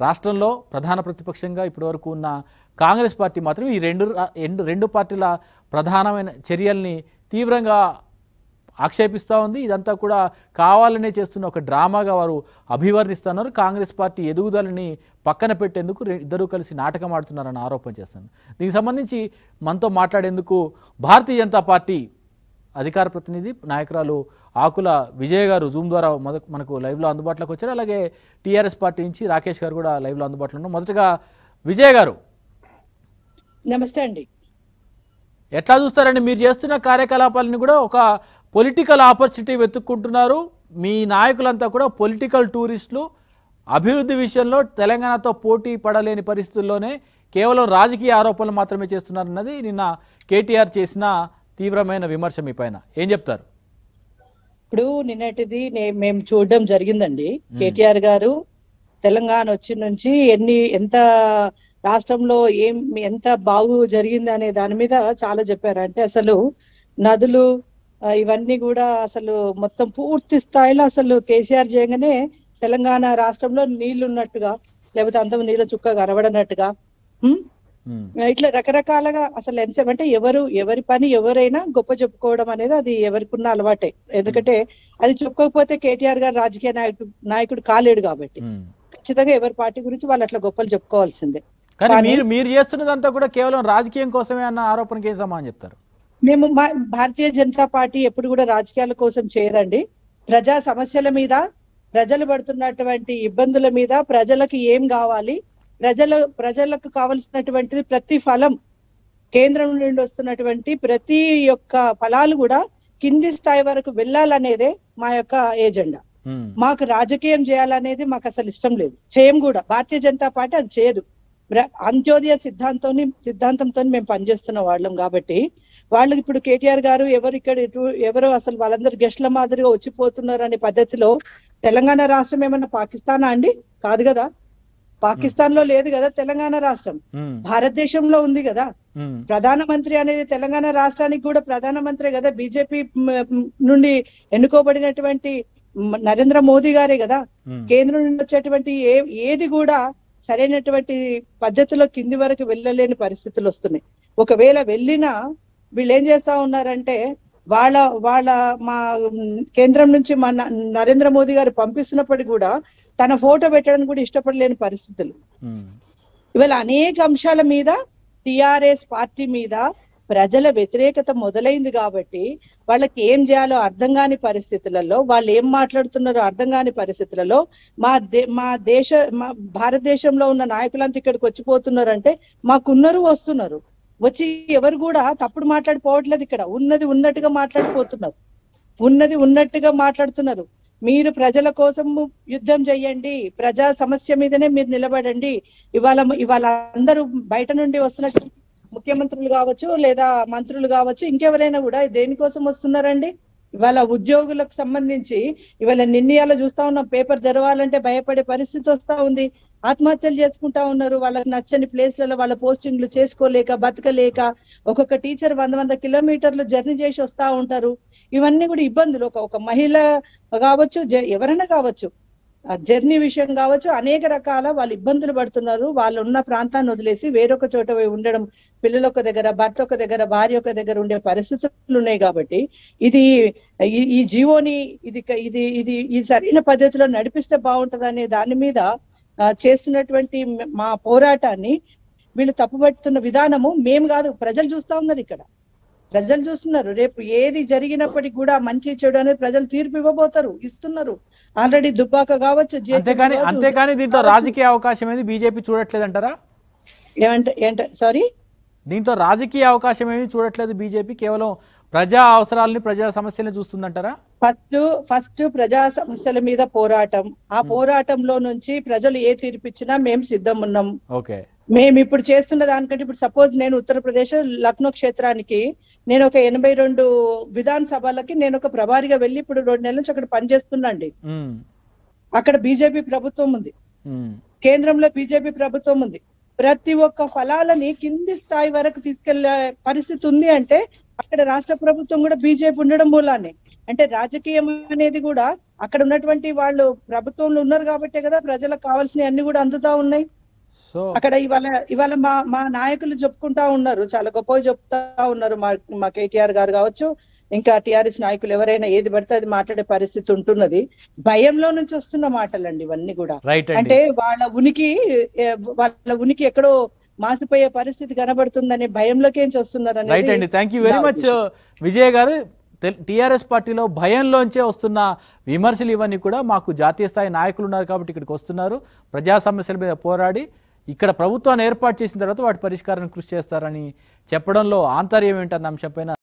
రాష్ట్రంలో ప్రధాన ప్రతిపక్షంగా ఇప్పటివరకు ఉన్న కాంగ్రెస్ పార్టీ మాత్రం ఈ రెండు రా- రెండు రెండు పార్టీల ప్రధానమైన చర్యల్ని తీవ్రంగా ఆక్షేపిస్తూ ఉంది ఇదంతా కూడా కావాలనే చేస్తున్న ఒక డ్రామాగా వారు అభివర్ణిస్తున్నారు కాంగ్రెస్ పార్టీ ఎదుగుదలని పక్కన పెట్టేందుకు రె- ఇద్దరూ కలిసి నాటకం ఆడుతున్నారని ఆరోపణ చేస్తున్నారు దీనికి సంబంధించి మనతో మాట్లాడేందుకు భారతీయ జనతా పార్టీ అధికార ప్రతినిధి నాయకురాలు ఆకుల విజయ్ గారు జూమ్ ద్వారా మొద మనకు లైవ్లో అందుబాటులోకి వచ్చారు అలాగే టీఆర్ఎస్ పార్టీ నుంచి రాకేష్ గారు కూడా లైవ్లో అందుబాటులో ఉన్నారు మొదటగా విజయ్ గారు నమస్తే అండి ఎట్లా చూస్తారండి మీరు చేస్తున్న కార్యకలాపాలని కూడా ఒక పొలిటికల్ ఆపర్చునిటీ వెతుక్కుంటున్నారు మీ నాయకులంతా కూడా పొలిటికల్ టూరిస్టులు అభివృద్ధి విషయంలో తెలంగాణతో పోటీ పడలేని పరిస్థితుల్లోనే కేవలం రాజకీయ ఆరోపణలు మాత్రమే చేస్తున్నారన్నది నిన్న కేటీఆర్ చేసిన తీవ్రమైన విమర్శ మీ పైన ఏం చెప్తారు ఇప్పుడు నిన్నటిది నే- మేము చూడడం జరిగిందండి కేటీఆర్ గారు తెలంగాణ వచ్చి నుంచి ఎన్ని ఎంత రాష్ట్రంలో ఏం ఎంత బాగు జరిగింది అనే దాని మీద చాలా చెప్పారు అంటే అసలు నదులు ఆ, ఇవన్నీ కూడా అసలు మొత్తం పూర్తి స్థాయిలో అసలు కేసీఆర్ చేయగానే తెలంగాణ రాష్ట్రంలో నీళ్లు ఉన్నట్టుగా లేకపోతే అంత నీళ్ళ చుక్క కనబడనట్టుగా ఉమ్, ఉమ్, ఇట్లా రకరకాలుగా అసలు ఎంతసేపు అంటే ఎవరు ఎవరి పని ఎవరైనా గొప్ప చెప్పుకోవడం అనేది అది ఎవరికి ఉన్న అలవాటే ఎందుకంటే అది చెప్పుకోకపోతే కేటీఆర్ గారు రాజకీయ నాయకుడు నాయకుడు కాలేడు కాబట్టి ఉమ్. ఖచ్చితంగా ఎవరి పార్టీ గురించి వాళ్ళు అట్లా గొప్పలు చెప్పుకోవాల్సిందే కానీ కానీ- మీరు మీరు చేస్తున్నదంతా కూడా కేవలం రాజకీయం కోసమే అన్న ఆరోపణకి ఏం సమాధానం చెప్తారు మేము మా- భారతీయ జనతా పార్టీ ఎప్పుడు కూడా రాజకీయాల కోసం చేయదండి ప్రజా సమస్యల మీద ప్రజలు పడుతున్నటువంటి ఇబ్బందుల మీద ప్రజలకు ఏం కావాలి ప్రజల ప్రజలకు కావలసినటువంటిది ప్రతి ఫలం కేంద్రం నుండి వస్తున్నటువంటి ప్రతి యొక్క ఫలాలు కూడా కింది స్థాయి వరకు వెళ్ళాలనేదే మా యొక్క ఏజెండా ఉమ్, మాకు రాజకీయం చేయాలనేది మాకు అసలు ఇష్టం లేదు చేయం కూడా భారతీయ జనతా పార్టీ అది చేయదు బ్ర- అంత్యోదయ సిద్ధాంతం సిద్ధాంతంతో మేము పనిచేస్తున్న వాళ్ళం కాబట్టి వాళ్ళు ఇప్పుడు కేటీఆర్ గారు ఎవరు ఇక్కడ ఇటు ఎవరు అసలు వాళ్ళందరూ గెస్ట్ల మాదిరిగా వచ్చిపోతున్నారు అనే పద్ధతిలో తెలంగాణ రాష్ట్రం ఏమన్నా పాకిస్తానా అండి కాదు కదా పాకిస్తాన్ లో లేదు కదా తెలంగాణ రాష్ట్రం ఉమ్, భారతదేశంలో ఉంది కదా ఉమ్, ప్రధానమంత్రి అనేది తెలంగాణ రాష్ట్రానికి కూడా ప్రధానమంత్రి కదా బీజేపీ నుండి ఎన్నుకోబడినటువంటి మ- నరేంద్ర మోదీ గారే కదా ఉమ్. కేంద్రం నుండి వచ్చేటువంటి ఏ ఏది కూడా సరైనటువంటి పద్ధతిలో కింది వరకు వెళ్ళలేని పరిస్థితులు వస్తున్నాయి ఒకవేళ వెళ్ళినా వీళ్ళు ఏం చేస్తా ఉన్నారంటే వాళ్ళ వాళ్ళ మా మ్, కేంద్రం నుంచి మా న- నరేంద్ర మోదీ గారు పంపిస్తున్నప్పటికీ కూడా తన ఫోటో పెట్టడానికి కూడా ఇష్టపడలేని పరిస్థితులు ఉమ్. ఇవాళ అనేక అంశాల మీద టిఆర్ఎస్ పార్టీ మీద ప్రజల వ్యతిరేకత మొదలైంది కాబట్టి వాళ్ళకి ఏం చేయాలో అర్థం కాని పరిస్థితులలో వాళ్ళు ఏం మాట్లాడుతున్నారో అర్థం కాని పరిస్థితులలో మా దే మా దేశ మా భారతదేశంలో ఉన్న నాయకులంతా ఇక్కడికి వచ్చిపోతున్నారంటే మాకున్నారు వస్తున్నారు వచ్చి ఎవరు కూడా తప్పుడు మాట్లాడిపోవట్లేదు ఇక్కడ ఉన్నది ఉన్నట్టుగా మాట్లాడిపోతున్నారు ఉన్నది ఉన్నట్టుగా మాట్లాడుతున్నారు మీరు ప్రజల కోసం యుద్ధం చెయ్యండి ప్రజా సమస్య మీదనే మీరు నిలబడండి ఇవాళ ఇవాళ అందరూ బయట నుండి వస్తున్నట్టు ముఖ్యమంత్రులు కావచ్చు లేదా మంత్రులు కావచ్చు ఇంకెవరైనా కూడా దేనికోసం వస్తున్నారండి ఇవాళ ఉద్యోగులకు సంబంధించి ఇవాళ నిన్నయాల చూస్తా ఉన్నాం పేపర్ తెరవాలంటే భయపడే పరిస్థితి వస్తా ఉంది ఆత్మహత్యలు చేసుకుంటా ఉన్నారు వాళ్ళకి నచ్చని ప్లేస్లలో వాళ్ళ పోస్టింగ్లు చేసుకోలేక బతకలేక ఒక్కొక్క టీచర్ వంద వంద కిలోమీటర్లు జర్నీ చేసి వస్తా ఉంటారు ఇవన్నీ కూడా ఇబ్బందులు ఒక ఒక మహిళ కావచ్చు జ- ఎవరైనా కావచ్చు ఆ జర్నీ విషయం కావచ్చు అనేక రకాల వాళ్ళు ఇబ్బందులు పడుతున్నారు వాళ్ళు ఉన్న ప్రాంతాన్ని వదిలేసి వేరొక చోట పోయి ఉండడం పిల్లలు ఒక దగ్గర భర్త ఒక దగ్గర భార్య ఒక దగ్గర ఉండే పరిస్థితులు ఉన్నాయి కాబట్టి ఇది ఈ- ఈ జీవోని ఇది క- ఇది ఇది ఈ సరైన పద్ధతిలో నడిపిస్తే బాగుంటది దాని మీద ఆ, చేస్తున్నటువంటి మ- మా పోరాటాన్ని వీళ్ళు తప్పుపడుతున్న విధానము మేము కాదు ప్రజలు చూస్తా ఉన్నారు ఇక్కడ ప్రజలు చూస్తున్నారు రేపు ఏది జరిగినప్పటికీ కూడా మంచి చెడు అనేది ప్రజలు తీర్పు ఇవ్వబోతారు ఇస్తున్నారు ఆల్రెడీ దుబ్బాక కావచ్చు జేసీ అంతేకాని కావచ్చు. అంతేకాని దీంట్లో రాజకీయ అవకాశం ఏది బీజేపీ చూడట్లేదంటారా ఏమంటే ఏంట సారీ దీంట్లో రాజకీయ అవకాశం ఏమీ చూడట్లేదు బీజేపీ కేవలం ప్రజా అవసరాలని ప్రజా సమస్యల్ని చూస్తుందంటారా ఫస్ట్ ఫస్ట్ ప్రజా సమస్యల మీద పోరాటం ఆ పోరాటంలో నుంచి ప్రజలు ఏ తీర్పిచ్చినా మేము సిద్ధం ఉన్నాం ఓకే మేము ఇప్పుడు చేస్తున్న దానికంటే ఇప్పుడు సపోజ్ నేను ఉత్తరప్రదేశ్ లక్నో క్షేత్రానికి నేను ఒక ఎనభై రెండు విధాన సభలకి నేను ఒక ప్రభారిగా వెళ్ళి ఇప్పుడు రెండు నెలల నుంచి అక్కడ పనిచేస్తున్నాండి ఉమ్, అక్కడ బీజేపీ ప్రభుత్వం ఉంది ఉమ్, కేంద్రంలో బీజేపీ ప్రభుత్వం ఉంది ప్రతి ఒక్క ఫలాలని కింది స్థాయి వరకు తీసుకెళ్లే పరిస్థితి ఉంది అంటే అక్కడ రాష్ట్ర ప్రభుత్వం కూడా బీజేపీ ఉండడం మూలానే అంటే రాజకీయం అనేది కూడా అక్కడ ఉన్నటువంటి వాళ్ళు ప్రభుత్వంలో ఉన్నారు కాబట్టే కదా ప్రజలకు కావాల్సినవి అన్ని కూడా అందుతా ఉన్నాయి సో అక్కడ ఇవాళ ఇవాళ మా మా నాయకులు చెప్పుకుంటా ఉన్నారు చాలా గొప్పగా చెప్తా ఉన్నారు మా మా కేటీఆర్ గారు కావచ్చు ఇంకా టిఆర్ఎస్ నాయకులు ఎవరైనా ఏది పడితే అది మాట్లాడే పరిస్థితి ఉంటున్నది భయంలో నుంచి వస్తున్న మాటలండి ఇవన్నీ కూడా రైట్ అండి అంటే వాళ్ళ ఉనికి ఏ, వాళ్ళ ఉనికి ఎక్కడో మాసిపోయే పరిస్థితి కనబడుతుందనే భయంలోకి వస్తున్నారు రైట్ అనేది అండి థ్యాంక్ యూ వెరీ నా మచ్ విజయ్ గారు టీఆర్ఎస్ పార్టీలో భయంలోంచే వస్తున్న విమర్శలు ఇవన్నీ కూడా మాకు జాతీయ స్థాయి నాయకులు ఉన్నారు కాబట్టి ఇక్కడికి వస్తున్నారు ప్రజా సమస్యల మీద పోరాడి ఇక్కడ ప్రభుత్వాన్ని ఏర్పాటు చేసిన తర్వాత వాటి పరిష్కారానికి కృషి చేస్తారని చెప్పడంలో ఆంతర్యం ఏంటన్న అంశంపైన